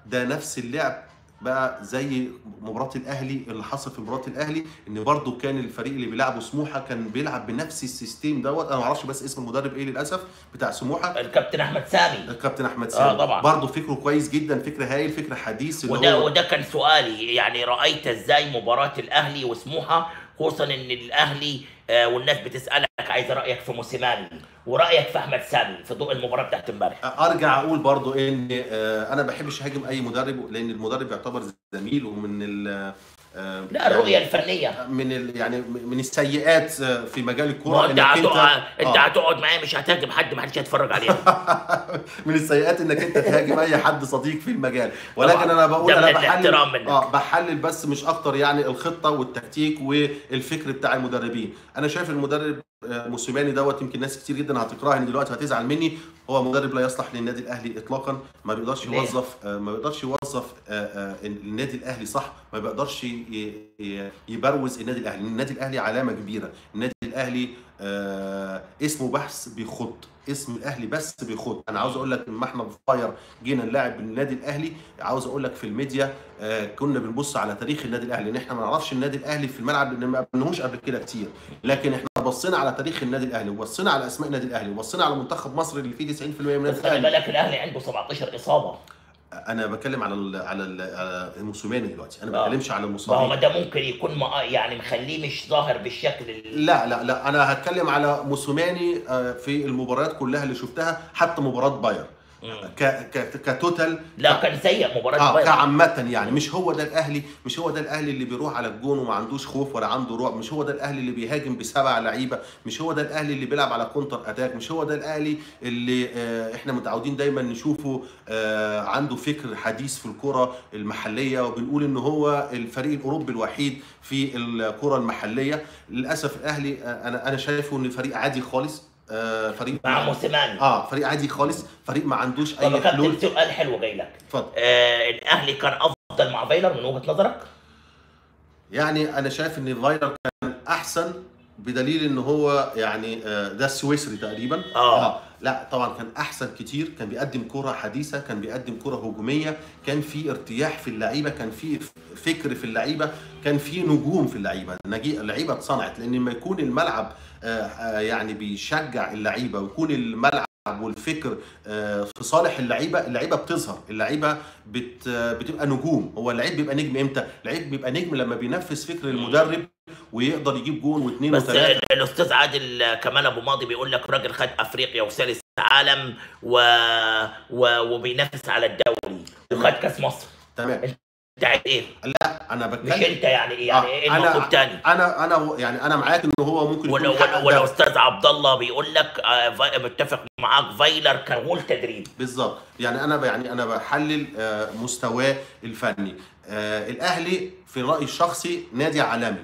ده نفس اللعب بقى زي مباراه الاهلي اللي حصل في مباراه الاهلي ان برضو كان الفريق اللي بيلعبه سموحه كان بيلعب بنفس السيستم دوت انا ما اعرفش بس اسم المدرب ايه للاسف بتاع سموحه الكابتن احمد سامي الكابتن احمد آه، سامي طبعا. برضه فكره كويس جدا فكره هايل فكره حديث اللي وده هو وده كان سؤالي يعني رايت ازاي مباراه الاهلي وسموحه خصوصا ان الاهلي آه، والناس بتسالك عايز رايك في موسيماني ورايك في احمد سامي في ضوء المباراه بتاعت امبارح ارجع اقول برضو ان آه، انا بحبش اهاجم اي مدرب لان المدرب يعتبر زميل ومن ال آه، لا الرؤيه الفنيه من ال يعني من السيئات آه، في مجال ما الكوره انت هتقعد انت آه. هتقعد معايا مش هتهاجم حد ما حدش هيتفرج عليه من السيئات انك انت تهاجم اي حد صديق في المجال ولكن طبعاً. انا بقول ده انا من بحلل الاحترام منك. اه بحلل بس مش اكتر يعني الخطه والتكتيك والفكر بتاع المدربين انا شايف المدرب آه، موسيماني دوت يمكن ناس كتير جدا هتكرهني دلوقتي هتزعل مني هو مدرب لا يصلح للنادي الاهلي اطلاقا ما بيقدرش ليه؟ يوظف آه، ما بيقدرش يوظف آه، آه، النادي الاهلي صح ما بيقدرش ي- ي- يبروز النادي الاهلي النادي الاهلي علامه كبيره النادي الاهلي آه، اسمه بحث بيخط اسم الاهلي بس بيخط انا عاوز اقول لك لما احنا فاير جينا نلاعب النادي الاهلي عاوز اقول لك في الميديا آه، كنا بنبص على تاريخ النادي الاهلي لان احنا ما نعرفش النادي الاهلي في الملعب لان ما قابلناهوش قبل كده كتير لكن احنا بصينا على تاريخ النادي الاهلي وبصينا على اسماء النادي الاهلي وبصينا على منتخب مصر اللي فيه 90% من النادي بس خلي الاهلي بالك الاهلي عنده 17 اصابه انا بتكلم على ال على ال على الموسوماني دلوقتي انا ما آه. بتكلمش على ما هو المصابين ده ممكن يكون ما يعني مخليه مش ظاهر بالشكل ال- لا لا لا انا هتكلم على موسوماني آه، في المباريات كلها اللي شفتها حتى مباراه باير مم. ك ك كتوتال لا كان سيء مباراه اه بايرن. كعامة يعني مش هو ده الاهلي مش هو ده الاهلي اللي بيروح على الجون وما عندوش خوف ولا عنده رعب مش هو ده الاهلي اللي بيهاجم بسبع لعيبه مش هو ده الاهلي اللي بيلعب على كونتر اتاك مش هو ده الاهلي اللي آه احنا متعودين دايما نشوفه آه عنده فكر حديث في الكره المحليه وبنقول ان هو الفريق الاوروبي الوحيد في الكره المحليه للاسف الاهلي آه انا انا شايفه ان فريق عادي خالص آه فريق مع موسيماني اه فريق عادي خالص فريق ما عندوش طب يا اي حلول كابتن سؤال حلو جاي لك اتفضل آه الاهلي كان افضل مع فايلر من وجهه نظرك؟ يعني انا شايف ان فايلر كان احسن بدليل ان هو يعني آه، ده السويسري تقريبا آه. لا طبعا كان احسن كتير كان بيقدم كره حديثه كان بيقدم كره هجوميه كان في ارتياح في اللعيبه كان في فكر في اللعيبه كان في نجوم في اللعيبه نجي- اللعيبه اتصنعت لان لما يكون الملعب آه، آه، يعني بيشجع اللعيبه ويكون الملعب والفكر آه، في صالح اللعيبه اللعيبه بتظهر اللعيبه بت آه، بتبقى نجوم هو اللعيب بيبقى نجم امتى اللعيب بيبقى نجم لما بينفذ فكر المدرب ويقدر يجيب جون واثنين بس وثلاثه الاستاذ عادل كمال ابو ماضي بيقول لك راجل خد افريقيا وثالث عالم و... و... وبينافس على الدوري وخد كاس مصر تمام انت عايز ايه؟ انا مش بتكلم انت يعني ايه يعني آه، ايه أنا- المطلوب تاني؟ انا انا يعني انا معاك ان هو ممكن يكون ولو حقق ولو ده. استاذ عبد الله بيقول لك آه، فا- متفق معاك فايلر كان غول تدريب بالظبط يعني انا ب- يعني انا بحلل آه، مستواه الفني آه، الاهلي في رايي الشخصي نادي عالمي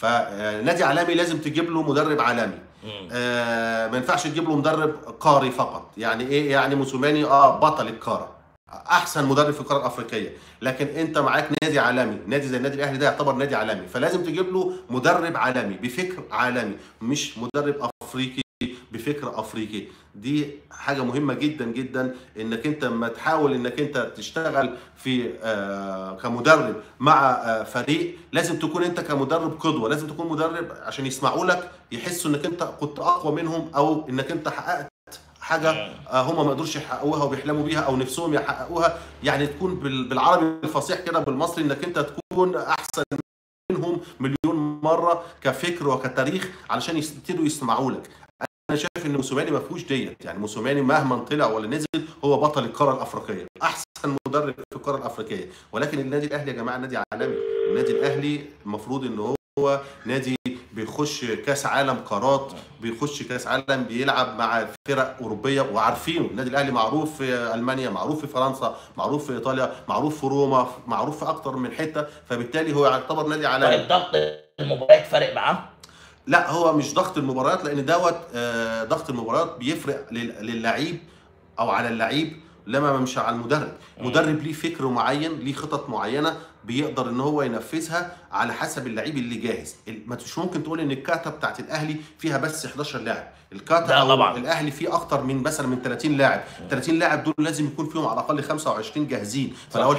فنادي عالمي لازم تجيب له مدرب عالمي مم. آه، ما ينفعش تجيب له مدرب قاري فقط يعني ايه يعني موسوماني اه بطل القاره احسن مدرب في القاره الافريقيه لكن انت معاك نادي عالمي نادي زي النادي الاهلي ده يعتبر نادي عالمي فلازم تجيب له مدرب عالمي بفكر عالمي مش مدرب افريقي بفكر افريقي دي حاجه مهمه جدا جدا انك انت لما تحاول انك انت تشتغل في آه كمدرب مع آه فريق لازم تكون انت كمدرب قدوه لازم تكون مدرب عشان يسمعوا لك يحسوا انك انت كنت اقوى منهم او انك انت حققت حاجه آه، هم ما قدروش يحققوها وبيحلموا بيها او نفسهم يحققوها يعني تكون بال- بالعربي الفصيح كده بالمصري انك انت تكون احسن منهم مليون مره كفكر وكتاريخ علشان يبتدوا يسمعوا لك انا شايف ان موسوماني ما فيهوش ديت يعني موسوماني مهما طلع ولا نزل هو بطل القاره الافريقيه احسن مدرب في القاره الافريقيه ولكن النادي الاهلي يا جماعه نادي عالمي النادي الاهلي المفروض ان هو نادي بيخش كاس عالم قارات بيخش كاس عالم بيلعب مع فرق اوروبيه وعارفينه النادي الاهلي معروف في المانيا معروف في فرنسا معروف في ايطاليا معروف في روما معروف في اكتر من حته فبالتالي هو يعتبر نادي عالمي طيب ضغط المباريات فارق معاه؟ لا هو مش ضغط المباريات لان دوت آه، ضغط المباريات بيفرق لل- للعيب او على اللعيب لما مش على المدرب مدرب ليه فكر معين ليه خطط معينه بيقدر ان هو ينفذها على حسب اللعيب اللي جاهز ال- ما مش ممكن تقول ان الكاتا بتاعت الاهلي فيها بس 11 لاعب الكاتا لا او طبعاً. الاهلي فيه اكتر من مثلا من 30 لاعب 30 لاعب دول لازم يكون فيهم على الاقل 25 جاهزين فلو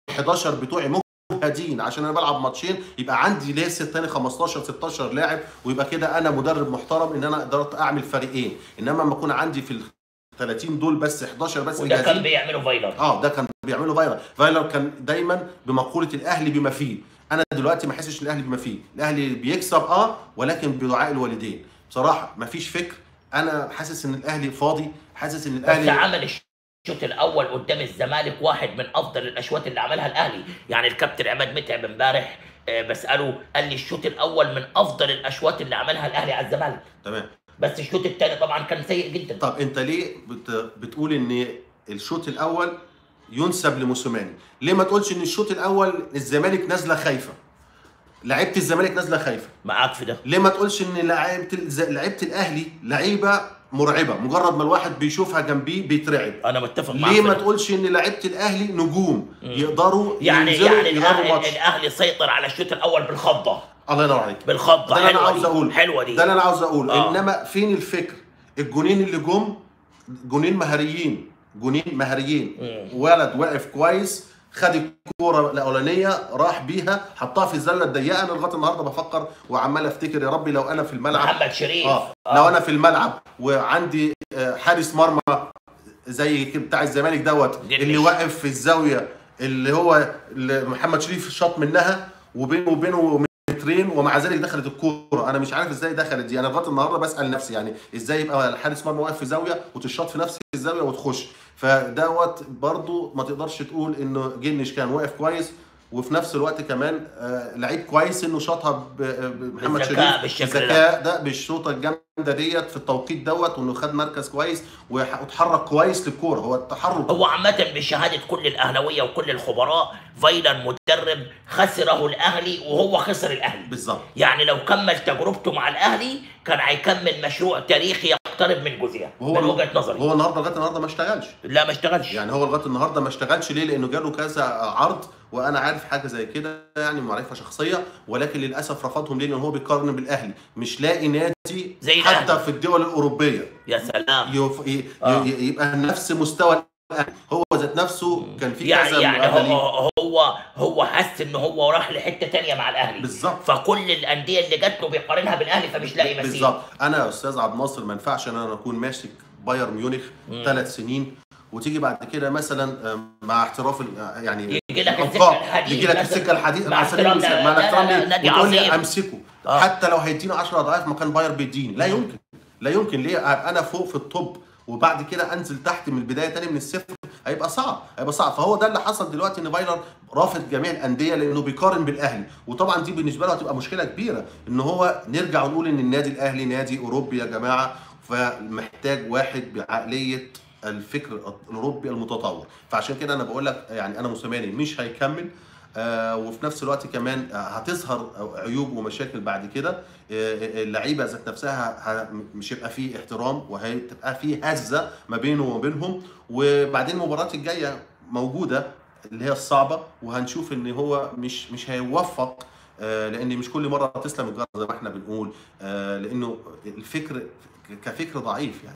ال11 بتوعي مجهدين عشان انا بلعب ماتشين يبقى عندي لسه تاني 15 16 لاعب ويبقى كده انا مدرب محترم ان انا قدرت اعمل فريقين انما لما اكون عندي في ال 30 دول بس 11 بس وده كان جاهزين بيعمله فايلر اه ده كان بيعمله فايلر فايلر كان دايما بمقوله الاهلي بما فيه انا دلوقتي ما احسش ان الاهلي بما فيه الاهلي بيكسب اه ولكن بدعاء الوالدين بصراحه ما فيش فكر انا حاسس ان الاهلي فاضي حاسس ان بس الاهلي عمل الشوط الاول قدام الزمالك واحد من افضل الاشواط اللي عملها الاهلي يعني الكابتن عماد متعب امبارح آه، بساله قال لي الشوط الاول من افضل الاشواط اللي عملها الاهلي على الزمالك تمام بس الشوط الثاني طبعا كان سيء جدا طب انت ليه بت... بتقول ان الشوط الاول ينسب لموسيماني ليه ما تقولش ان الشوط الاول الزمالك نازله خايفه لعيبه الزمالك نازله خايفه معاك في ده ليه ما تقولش ان لعيبه الز... لعيبه الاهلي لعيبه مرعبه مجرد ما الواحد بيشوفها جنبيه بيترعب انا متفق معاك ليه في ما ده. تقولش ان لعيبه الاهلي نجوم يقدروا يعني ينزلوا يعني يغيروا الاهلي, ماتش الأهلي سيطر على الشوط الاول بالخضه الله ينور عليك بالخضه ده اللي انا حلوة عاوز دي. اقوله حلوه دي ده اللي انا عاوز اقوله آه. انما فين الفكر الجونين اللي جم جونين مهاريين جونين مهاريين مم. ولد واقف كويس خد الكوره الاولانيه راح بيها حطها في الزله الضيقه انا لغايه النهارده بفكر وعمال افتكر يا ربي لو انا في الملعب محمد شريف اه لو انا في الملعب وعندي آه، حارس مرمى زي كده بتاع الزمالك دوت جنش. اللي واقف في الزاويه اللي هو اللي محمد شريف شاط منها وبينه وبينه مترين ومع ذلك دخلت الكوره انا مش عارف ازاي دخلت دي انا لغايه النهارده بسال نفسي يعني ازاي يبقى الحارس مرمى واقف في زاويه وتشاط في نفس الزاويه وتخش فدوت برضو ما تقدرش تقول انه جنش كان واقف كويس وفي نفس الوقت كمان آه لعيب كويس انه شاطها ب- بمحمد بالذكاء، شريف بالشكل ده. بالذكاء ده بالشوطه الجامده ديت في التوقيت دوت وانه خد مركز كويس وح- واتحرك كويس للكوره هو التحرك هو عامة بشهادة كل الأهلاوية وكل الخبراء فايلر مدرب خسره الأهلي وهو خسر الأهلي بالظبط يعني لو كمل تجربته مع الأهلي كان هيكمل مشروع تاريخي يقترب من جزئية وهو من وجهة نظري هو النهارده لغايه النهارده ما اشتغلش لا ما اشتغلش يعني هو لغايه النهارده ما اشتغلش ليه؟ لانه جاله كذا عرض وانا عارف حاجه زي كده يعني معرفه شخصيه ولكن للاسف رفضهم ليه؟ لان هو بيقارن بالاهلي مش لاقي نادي زي حتى الأهلي. في الدول الاوروبيه يا سلام يف... ي... آه. ي... يبقى نفس مستوى الأهلي. هو ذات نفسه كان في يعني كذا يعني مؤهلين. هو هو هو حس ان هو راح لحته تانية مع الاهلي بالظبط فكل الانديه اللي جات له بيقارنها بالاهلي فمش لاقي مثيل بالظبط انا يا استاذ عبد الناصر ما ينفعش ان انا اكون ماسك بايرن ميونخ ثلاث سنين وتيجي بعد كده مثلا آه، مع احتراف ال- آه، يعني يجي لك السكة الألقاب، الحديد يجي لك مثلاً. السكه الحديد مع على سبيل احترام- المثال لا- مع لا- لا- احترامي لا، نادي وتقول لي عظيم. امسكه آه. حتى لو هيديني 10 اضعاف ما كان باير بيديني لا يمكن لا يمكن ليه أبقى انا فوق في الطب وبعد كده انزل تحت من البدايه تاني من الصفر هيبقى صعب هيبقى صعب فهو ده اللي حصل دلوقتي ان فايلر رافض جميع الانديه لانه بيقارن بالاهلي وطبعا دي بالنسبه له هتبقى مشكله كبيره ان هو نرجع ونقول ان النادي الاهلي نادي اوروبي يا جماعه فمحتاج واحد بعقليه الفكر الاوروبي المتطور فعشان كده انا بقول لك يعني انا موسيماني مش هيكمل آه وفي نفس الوقت كمان آه هتظهر عيوب ومشاكل بعد كده آه اللعيبه ذات نفسها ه- مش هيبقى فيه احترام وهتبقى فيه هزه ما بينه وما بينهم وبعدين المباراه الجايه موجوده اللي هي الصعبه وهنشوف ان هو مش مش هيوفق آه لان مش كل مره تسلم الجرة زي ما احنا بنقول آه لانه الفكر كفكر ضعيف يعني